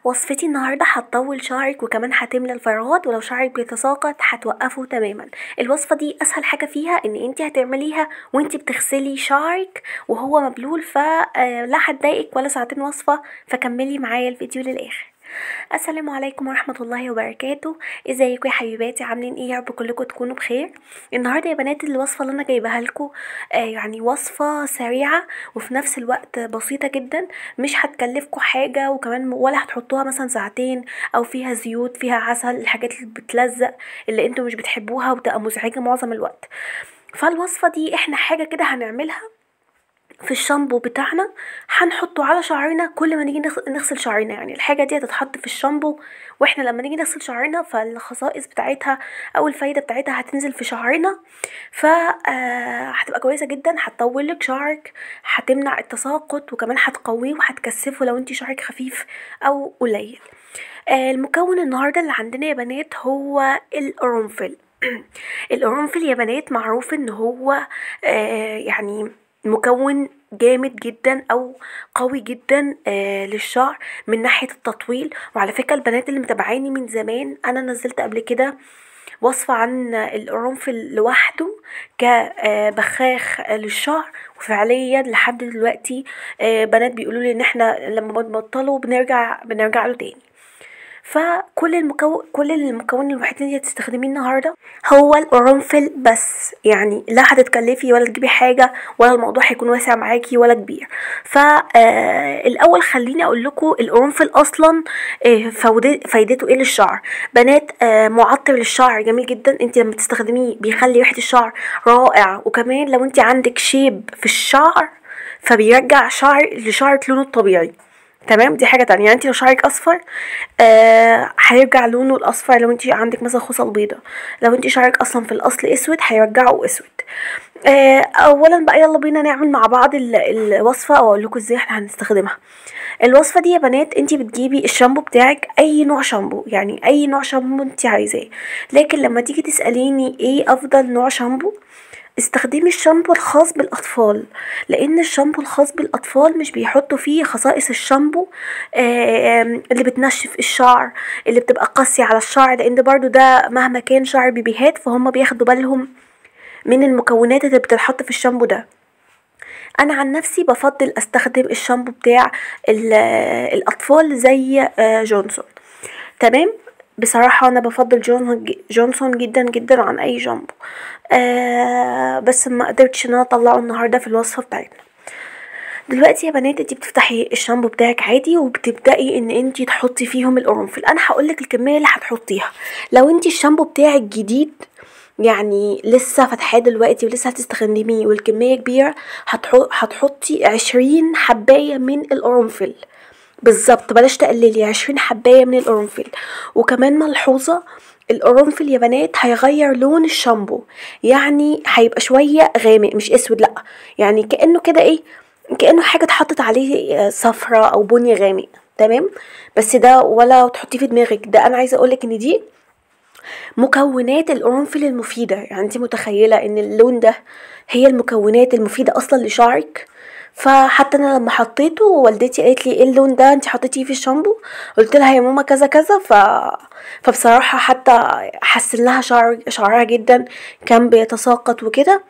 وصفتي النهاردة هتطول شعرك وكمان هتملى الفراغات ولو شعرك بيتساقط هتوقفه تماما الوصفة دي اسهل حاجة فيها ان انت هتعمليها وانت بتغسلي شعرك وهو مبلول فلا هتضايقك ولا ساعتين وصفة فكملي معايا الفيديو للاخر السلام عليكم ورحمة الله وبركاته ازيكم يا حبيباتي عاملين ايه يا رب كلكم تكونوا بخير النهارده يا بنات الوصفة اللي انا جايباها لكم آه يعني وصفة سريعة وفي نفس الوقت بسيطة جدا مش هتكلفكم حاجة وكمان ولا هتحطوها مثلا ساعتين او فيها زيوت فيها عسل الحاجات اللي بتلزق اللي انتوا مش بتحبوها وبتبقى مزعجة معظم الوقت فالوصفة دي احنا حاجة كده هنعملها في الشامبو بتاعنا هنحطه على شعرنا كل ما نيجي نغ- نغسل شعرنا يعني الحاجه دي هتتحط في الشامبو واحنا لما نيجي نغسل شعرنا فالخصائص بتاعتها او الفايده بتاعتها هتنزل في شعرنا ف آه، هتبقى كويسه جدا هتطول لك شعرك هتمنع التساقط وكمان هتقويه وهتكثفه لو انت شعرك خفيف او قليل آه، المكون النهارده اللي عندنا يا بنات هو القرنفل القرنفل يا بنات معروف ان هو آه يعني مكون جامد جدا او قوي جدا آه للشعر من ناحيه التطويل وعلى فكره البنات اللي متابعاني من زمان انا نزلت قبل كده وصفة عن القرنفل لوحده كبخاخ للشعر وفعليا لحد دلوقتي آه، بنات بيقولوا لي ان احنا لما بنبطله بنرجع بنرجع له تاني فكل المكون كل المكون الوحيد اللي هتستخدميه النهارده هو القرنفل بس يعني لا هتتكلفي ولا تجيبي حاجه ولا الموضوع هيكون واسع معاكي ولا كبير فالاول خليني اقول لكم القرنفل اصلا آه، فود- فايدته ايه للشعر بنات آه، معطر للشعر جميل جدا انت لما تستخدميه بيخلي ريحه الشعر رائع وكمان لو انت عندك شيب في الشعر فبيرجع شعر لشعرك لونه الطبيعي تمام دي حاجه تانية يعني انت لو شعرك اصفر آه هيرجع لونه الاصفر لو انت عندك مثلا خصل بيضة لو انت شعرك اصلا في الاصل اسود هيرجعه اسود آه اولا بقى يلا بينا نعمل مع بعض ال- الوصفه او اقول لكم ازاي احنا هنستخدمها الوصفه دي يا بنات انت بتجيبي الشامبو بتاعك اي نوع شامبو يعني اي نوع شامبو انت عايزاه لكن لما تيجي تساليني ايه افضل نوع شامبو استخدمي الشامبو الخاص بالأطفال لأن الشامبو الخاص بالأطفال مش بيحطوا فيه خصائص الشامبو آم، اللي بتنشف الشعر اللي بتبقى قاسية على الشعر لأن برضو ده مهما كان شعر بيبيهات فهم بياخدوا بالهم من المكونات اللي بتتحط في الشامبو ده انا عن نفسي بفضل استخدم الشامبو بتاع ال- الاطفال زي آه، جونسون تمام بصراحة أنا بفضل جون جونسون جدا جدا عن أي جامبو آه بس ما قدرتش إن أنا أطلعه النهاردة في الوصفة بتاعتنا دلوقتي يا بنات انتي بتفتحي الشامبو بتاعك عادي وبتبدأي ان انتي تحطي فيهم القرنفل انا هقولك الكمية اللي هتحطيها لو انتي الشامبو بتاعك جديد يعني لسه فاتحاه دلوقتي ولسه هتستخدميه والكمية كبيرة هتحط هتحطي عشرين حباية من القرنفل بالظبط بلاش تقللي عشرين حباية من القرنفل وكمان ملحوظة القرنفل يا بنات هيغير لون الشامبو يعني هيبقى شوية غامق مش اسود لأ يعني كأنه كده ايه كأنه حاجة اتحطت عليه آه، صفرة أو بني غامق تمام بس ده ولا تحطيه في دماغك ده أنا عايزة أقولك إن دي مكونات القرنفل المفيدة يعني انت متخيلة ان اللون ده هي المكونات المفيدة اصلا لشعرك فحتى انا لما حطيته والدتي قالت لي ايه اللون ده انت حطيتيه في الشامبو قلت لها يا ماما كذا كذا ف فبصراحة حتى حسن لها شعر شعرها جدا كان بيتساقط وكده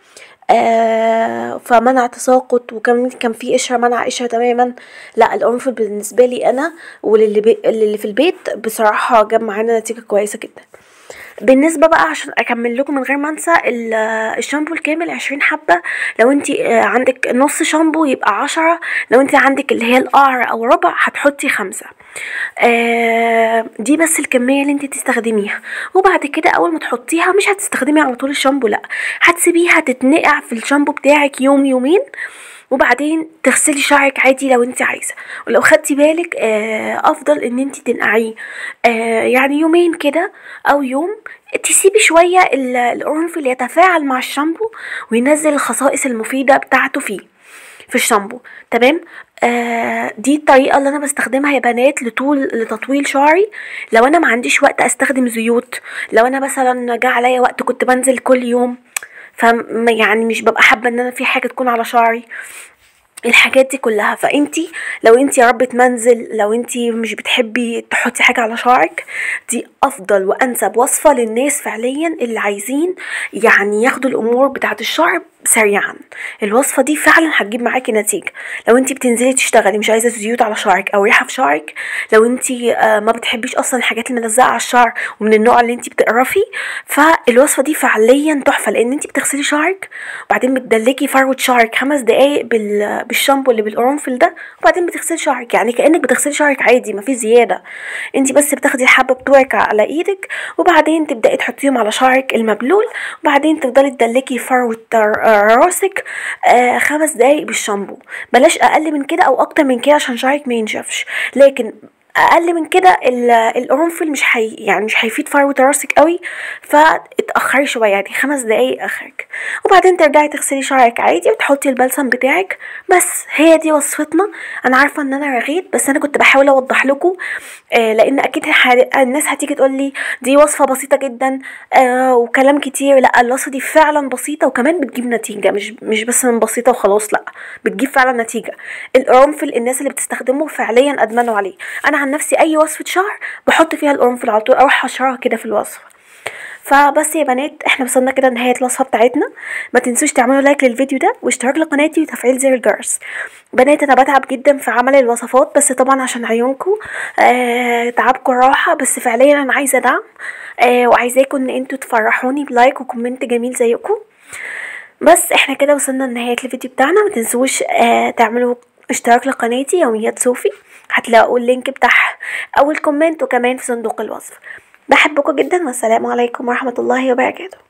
آه فمنع تساقط وكمان كان في قشرة منع قشرة تماما لا القرنفل بالنسبة لي انا وللي بي... اللي في البيت بصراحة جاب معانا نتيجة كويسة جدا بالنسبة بقى عشان اكمل لكم من غير ما انسى ال- الشامبو الكامل عشرين حبة لو انت عندك نص شامبو يبقى عشرة لو انت عندك اللي هي القعر او ربع هتحطي خمسة آه، دي بس الكمية اللي انت تستخدميها وبعد كده اول ما تحطيها مش هتستخدمي على طول الشامبو لا هتسيبيها تتنقع في الشامبو بتاعك يوم يومين وبعدين تغسلي شعرك عادي لو انت عايزه ولو خدتي بالك آه، افضل ان انت تنقعيه آه، يعني يومين كده او يوم تسيبي شويه ال- القرنفل يتفاعل مع الشامبو وينزل الخصائص المفيده بتاعته فيه في الشامبو تمام آه دي الطريقه اللي انا بستخدمها يا بنات لطول لتطويل شعري لو انا ما عنديش وقت استخدم زيوت لو انا مثلا جه عليا وقت كنت بنزل كل يوم ف يعني مش ببقى حابه ان انا في حاجه تكون على شعري الحاجات دي كلها فانتي لو انتي ربة منزل لو انتي مش بتحبي تحطي حاجة على شعرك دي افضل وانسب وصفة للناس فعليا اللي عايزين يعني ياخدوا الامور بتاعة الشعر سريعا الوصفة دي فعلا هتجيب معاكي نتيجة لو انتي بتنزلي تشتغلي مش عايزة زيوت على شعرك او ريحة في شعرك لو انتي آه، ما بتحبيش اصلا الحاجات الملزقة على الشعر ومن النوع اللي انتي بتقرفي فالوصفة دي فعليا تحفة لان انتي بتغسلي شعرك وبعدين بتدلكي فروة شعرك خمس دقايق بال... بالشامبو اللي بالقرنفل ده وبعدين بتغسلي شعرك يعني كأنك بتغسلي شعرك عادي مفيش زيادة انتي بس بتاخدي الحبة بتوعك على ايدك وبعدين تبدأي تحطيهم على شعرك المبلول وبعدين تفضلي تدلكي فروة آه، راسك آه خمس دقايق بالشامبو بلاش اقل من كده او اكتر من كده عشان شعرك ما ينشفش لكن اقل من كده ال- القرنفل مش حي يعني مش هيفيد فروه راسك قوي فاتاخري شويه يعني خمس دقايق اخرك وبعدين ترجعي تغسلي شعرك عادي وتحطي البلسم بتاعك بس هي دي وصفتنا انا عارفه ان انا رغيت بس انا كنت بحاول اوضح لكم آه لان اكيد ح- الناس هتيجي تقول لي دي وصفه بسيطه جدا آه وكلام كتير لا الوصفه دي فعلا بسيطه وكمان بتجيب نتيجه مش مش بس من بسيطه وخلاص لا بتجيب فعلا نتيجه القرنفل الناس اللي بتستخدمه فعليا ادمنوا عليه انا عن نفسي اي وصفه شعر بحط فيها القرنفل على طول اروح حشرها كده في الوصفه فبس يا بنات احنا وصلنا كده لنهايه الوصفه بتاعتنا ما تنسوش تعملوا لايك للفيديو ده واشتراك لقناتي وتفعيل زر الجرس بنات انا بتعب جدا في عمل الوصفات بس طبعا عشان عيونكم آه تعبكم راحه بس فعليا انا عايزه دعم آه وعايزاكم ان انتوا تفرحوني بلايك وكومنت جميل زيكم بس احنا كده وصلنا لنهاية الفيديو بتاعنا ما تنسوش آه تعملوا اشتراك لقناتي يوميات صوفي هتلاقوا اللينك بتاعها اول كومنت وكمان في صندوق الوصف بحبكم جدا والسلام عليكم ورحمة الله وبركاته